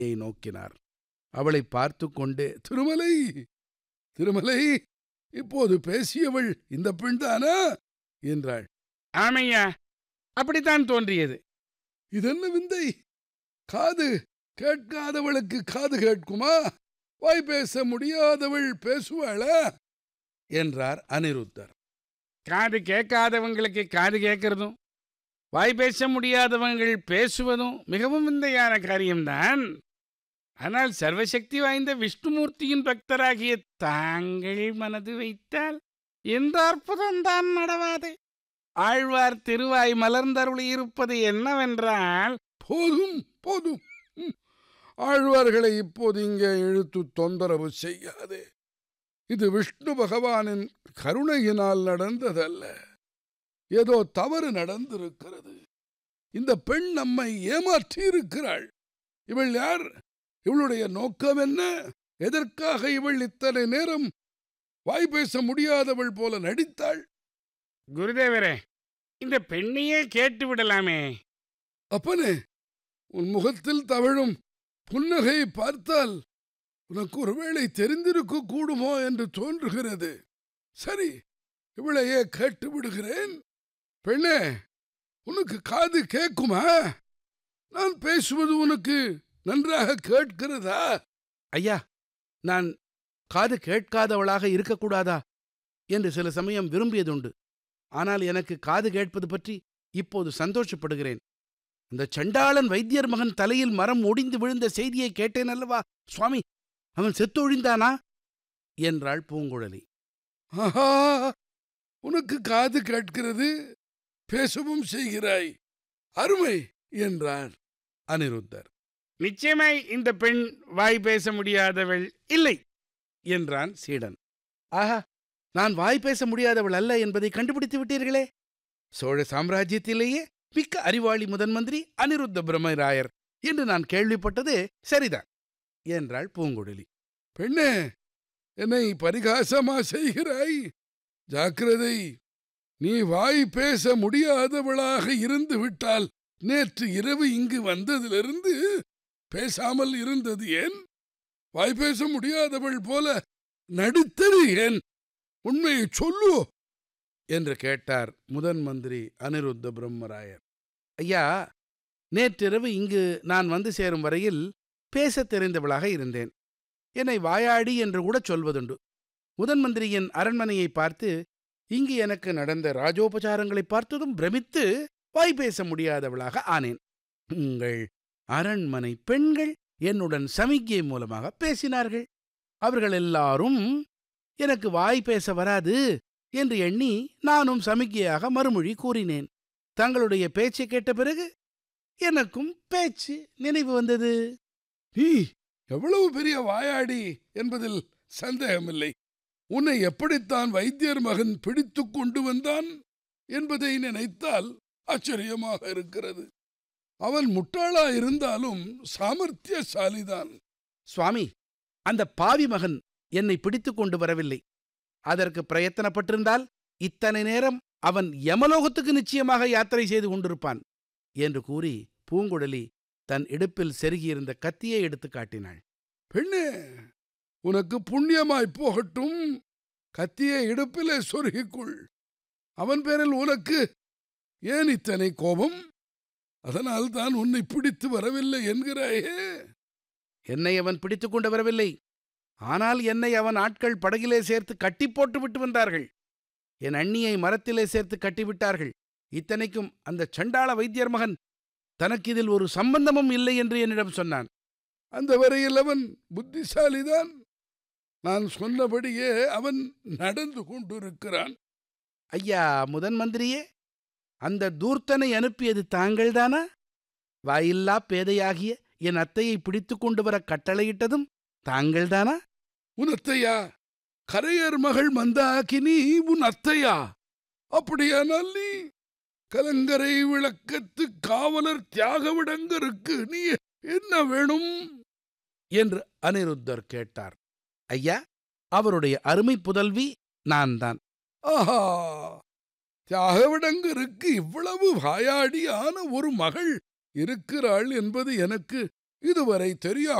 திருமலையை நோக்கினார் அவளை பார்த்து கொண்டே திருமலை திருமலை இப்போது பேசியவள் இந்த பெண்தானா என்றாள் ஆமையா அப்படித்தான் தோன்றியது இதென்ன விந்தை காது கேட்காதவளுக்கு காது கேட்குமா வாய் பேச முடியாதவள் பேசுவாளா என்றார் அனிருத்தர் காது கேட்காதவங்களுக்கு காது கேட்கறதும் வாய் பேச முடியாதவங்கள் பேசுவதும் மிகவும் விந்தையான காரியம்தான் ஆனால் சர்வசக்தி வாய்ந்த விஷ்ணுமூர்த்தியின் பக்தராகிய தாங்கள் மனது வைத்தால் எந்த அற்புதம்தான் நடவாது ஆழ்வார் திருவாய் மலர்ந்தருளி இருப்பது என்னவென்றால் போதும் போதும் ம். ஆழ்வார்களை இப்போது இங்கே இழுத்து தொந்தரவு செய்யாதே இது விஷ்ணு பகவானின் கருணையினால் நடந்ததல்ல ஏதோ தவறு நடந்திருக்கிறது இந்த பெண் நம்மை ஏமாற்றி இருக்கிறாள் இவள் யார் இவளுடைய நோக்கம் என்ன எதற்காக இவள் இத்தனை நேரம் வாய் பேச முடியாதவள் போல நடித்தாள் குருதேவரே இந்த பெண்ணையே கேட்டு விடலாமே அப்பனே உன் முகத்தில் தவழும் புன்னகையை பார்த்தால் உனக்கு ஒருவேளை தெரிந்திருக்க கூடுமோ என்று தோன்றுகிறது சரி இவளையே கேட்டு விடுகிறேன் பெண்ணே உனக்கு காது கேட்குமா நான் பேசுவது உனக்கு நன்றாக கேட்கிறதா ஐயா நான் காது கேட்காதவளாக இருக்கக்கூடாதா என்று சில சமயம் விரும்பியதுண்டு ஆனால் எனக்கு காது கேட்பது பற்றி இப்போது சந்தோஷப்படுகிறேன் அந்த சண்டாளன் வைத்தியர் மகன் தலையில் மரம் ஒடிந்து விழுந்த செய்தியை கேட்டேன் அல்லவா சுவாமி அவன் செத்தொழிந்தானா என்றாள் பூங்குழலி ஆஹா உனக்கு காது கேட்கிறது பேசவும் செய்கிறாய் அருமை என்றார் அனிருத்தர் நிச்சயமாய் இந்த பெண் வாய் பேச முடியாதவள் இல்லை என்றான் சீடன் ஆஹா நான் வாய் பேச முடியாதவள் அல்ல என்பதை கண்டுபிடித்து விட்டீர்களே சோழ சாம்ராஜ்யத்திலேயே மிக்க அறிவாளி முதன் மந்திரி அனிருத்த பிரம்மராயர் என்று நான் கேள்விப்பட்டது சரிதான் என்றாள் பூங்குழலி பெண்ணே என்னை பரிகாசமா செய்கிறாய் ஜாக்கிரதை நீ வாய் பேச முடியாதவளாக இருந்து விட்டால் நேற்று இரவு இங்கு வந்ததிலிருந்து பேசாமல் இருந்தது ஏன் வாய் பேச முடியாதவள் போல நடித்தது ஏன் உண்மையை சொல்லு என்று கேட்டார் முதன் மந்திரி அனிருத்த பிரம்மராயர் ஐயா நேற்றிரவு இங்கு நான் வந்து சேரும் வரையில் பேசத் தெரிந்தவளாக இருந்தேன் என்னை வாயாடி என்று கூட சொல்வதுண்டு முதன் மந்திரியின் அரண்மனையை பார்த்து இங்கு எனக்கு நடந்த ராஜோபசாரங்களை பார்த்ததும் பிரமித்து வாய் பேச முடியாதவளாக ஆனேன் உங்கள் அரண்மனை பெண்கள் என்னுடன் சமிக்ஞை மூலமாக பேசினார்கள் அவர்கள் எல்லாரும் எனக்கு வாய் பேச வராது என்று எண்ணி நானும் சமிக்ஞையாக மறுமொழி கூறினேன் தங்களுடைய பேச்சை கேட்ட பிறகு எனக்கும் பேச்சு நினைவு வந்தது நீ எவ்வளவு பெரிய வாயாடி என்பதில் சந்தேகமில்லை உன்னை எப்படித்தான் வைத்தியர் மகன் பிடித்துக் கொண்டு வந்தான் என்பதை நினைத்தால் ஆச்சரியமாக இருக்கிறது அவன் முட்டாளா இருந்தாலும் சாமர்த்தியசாலிதான் சுவாமி அந்த பாவி மகன் என்னை பிடித்துக் கொண்டு வரவில்லை அதற்கு பிரயத்தனப்பட்டிருந்தால் இத்தனை நேரம் அவன் யமலோகத்துக்கு நிச்சயமாக யாத்திரை செய்து கொண்டிருப்பான் என்று கூறி பூங்குழலி தன் இடுப்பில் செருகியிருந்த கத்தியை எடுத்துக் காட்டினாள் பெண்ணே உனக்கு புண்ணியமாய் போகட்டும் கத்தியை இடுப்பிலே சொருகிக்குள் அவன் பேரில் உனக்கு ஏன் இத்தனை கோபம் அதனால் தான் உன்னை பிடித்து வரவில்லை என்கிறாயே என்னை அவன் பிடித்துக் கொண்டு வரவில்லை ஆனால் என்னை அவன் ஆட்கள் படகிலே சேர்த்து கட்டி போட்டு விட்டு வந்தார்கள் என் அண்ணியை மரத்திலே சேர்த்து கட்டிவிட்டார்கள் இத்தனைக்கும் அந்த சண்டாள வைத்தியர் மகன் தனக்கு இதில் ஒரு சம்பந்தமும் இல்லை என்று என்னிடம் சொன்னான் அந்த வரையில் அவன் புத்திசாலிதான் நான் சொன்னபடியே அவன் நடந்து கொண்டிருக்கிறான் ஐயா முதன் மந்திரியே அந்த தூர்த்தனை அனுப்பியது தாங்கள்தானா வாயில்லா பேதையாகிய என் அத்தையை பிடித்துக் கொண்டு வர கட்டளையிட்டதும் தாங்கள்தானா உன் அத்தையா கரையர் மகள் மந்தாகினி உன் அத்தையா அப்படியானால் நீ கலங்கரை விளக்கத்து காவலர் தியாகவிடங்கருக்கு நீ என்ன வேணும் என்று அனிருத்தர் கேட்டார் ஐயா அவருடைய அருமை புதல்வி நான் தான் ஆஹா தியாகவிடங்கருக்கு இவ்வளவு வாயாடியான ஒரு மகள் இருக்கிறாள் என்பது எனக்கு இதுவரை தெரியா